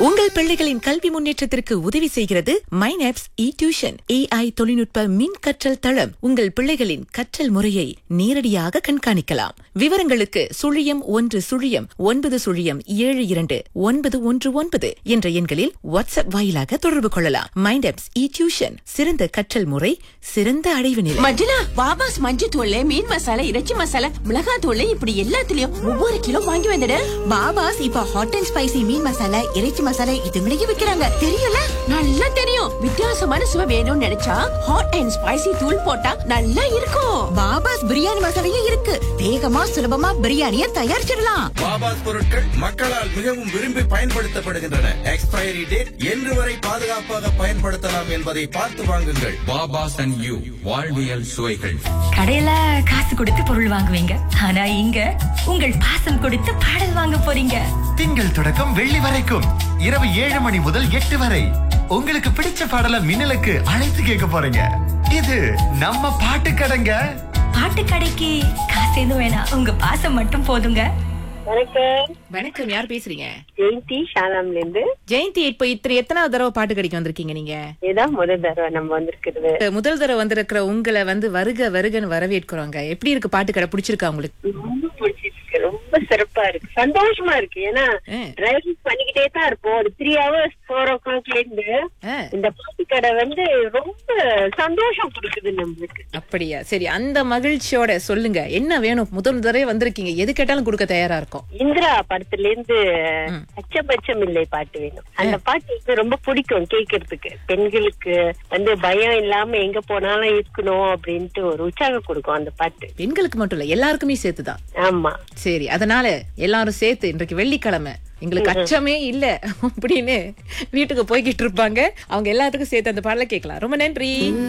உங்கள் பிள்ளைகளின் கல்வி முன்னேற்றத்திற்கு உதவி செய்கிறது மைனாப்ஸ் இ டியூஷன் ஏஐ தொழில்நுட்ப மின் கற்றல் தளம் உங்கள் பிள்ளைகளின் கற்றல் முறையை நேரடியாக கண்காணிக்கலாம் விவரங்களுக்கு சுழியம் ஒன்று சுழியம் ஒன்பது சுழியம் ஏழு இரண்டு ஒன்பது ஒன்று ஒன்பது என்ற எண்களில் வாட்ஸ்அப் வாயிலாக தொடர்பு கொள்ளலாம் மைண்டாப்ஸ் இ டியூஷன் சிறந்த கற்றல் முறை சிறந்த அடைவு நிலை மஞ்சுளா பாபாஸ் மஞ்சு தூள் மீன் மசாலா இறைச்சி மசாலா மிளகாய் தூள் இப்படி எல்லாத்துலயும் ஒவ்வொரு கிலோ வாங்கி வந்துடு பாபாஸ் இப்ப ஹாட் அண்ட் ஸ்பைசி மீன் மசாலா இறைச்சி மசாலா இதுங்களையும் விக்கிறாங்க தெரியல நல்லா தெரியும் வித்தியாசமான சுவை வேணும்னு நினைச்சா ஹாட் அண்ட் ஸ்பைசி தூள் போட்டா நல்லா இருக்கும் பாபாஸ் பிரியாணி மசாலையும் இருக்கு வேகமா சுலபமா பிரியாணிய தயாரிச்சிடலாம் பாபாஸ் பொருட்கள் மக்களால் மிகவும் விரும்பி பயன்படுத்தப்படுகின்றன எக்ஸ்பைரி டேட் என்று வரை பாதுகாப்பாக பயன்படுத்தலாம் என்பதை பார்த்து வாங்குங்கள் பாபாஸ் அண்ட் யூ வாழ்வியல் சுவைகள் கடையில காசு கொடுத்து பொருள் வாங்குவீங்க ஆனா இங்க உங்கள் பாசம் கொடுத்து பாடல் வாங்க போறீங்க திங்கள் தொடக்கம் வெள்ளி வரைக்கும் இரவு ஏழு மணி முதல் எட்டு வரை உங்களுக்கு பிடிச்ச பாடல மின்னலுக்கு அழைத்து கேட்க போறீங்க இது நம்ம பாட்டு கடைங்க பாட்டு கடைக்கு காசு எதுவும் வேணாம் உங்க பாசம் மட்டும் போதுங்க வணக்கம் வணக்கம் யார் பேசுறீங்க ஜெயந்தி ஷாலாம்ல இருந்து ஜெயந்தி இப்ப இத்தனை எத்தனாவது தடவை பாட்டு கடைக்கு வந்திருக்கீங்க நீங்க இதான் முதல் தடவை நம்ம வந்திருக்கிறது முதல் தடவை வந்திருக்கிற உங்களை வந்து வருக வருகன்னு வரவேற்கிறோங்க எப்படி இருக்கு பாட்டு கடை பிடிச்சிருக்கா உங்களுக்கு ரொம்ப பிடிச்சிருக்கு ரொம்ப சிறப்பா இருக்கு சந்தோஷமா இருக்கு ஏன்னா ஆ. டிரைவிங் பண்ணிக்கிட்டே தான் இருப்போம் ஒரு த்ரீ ஹவர்ஸ் ஃபோர் ஓ கிளாக்ல இருந்து ஆ. இந்த பாட்டு கடை வந்து ரொம்ப சந்தோஷம் கொடுக்குது நம்மளுக்கு அப்படியா சரி அந்த மகிழ்ச்சியோட சொல்லுங்க என்ன வேணும் முதல் தடவை வந்திருக்கீங்க எது கேட்டாலும் கொடுக்க தயாரா இருக்கும் இந்திரா படத்துல இருந்து அச்சபட்சம் இல்லை பாட்டு வேணும் அந்த பாட்டு வந்து ரொம்ப பிடிக்கும் கேட்கறதுக்கு பெண்களுக்கு வந்து பயம் இல்லாம எங்க போனாலும் இருக்கணும் அப்படின்ட்டு ஒரு உற்சாகம் கொடுக்கும் அந்த பாட்டு பெண்களுக்கு மட்டும் இல்ல எல்லாருக்குமே சேர்த்துதான் ஆமா சரி அதனால எல்லாரும் சேர்த்து இன்றைக்கு வெள்ளிக்கிழமை எங்களுக்கு அச்சமே இல்ல அப்படின்னு வீட்டுக்கு போய்கிட்டு இருப்பாங்க அவங்க எல்லாத்துக்கும் சேர்த்து அந்த பாடல கேட்கலாம் ரொம்ப நன்றி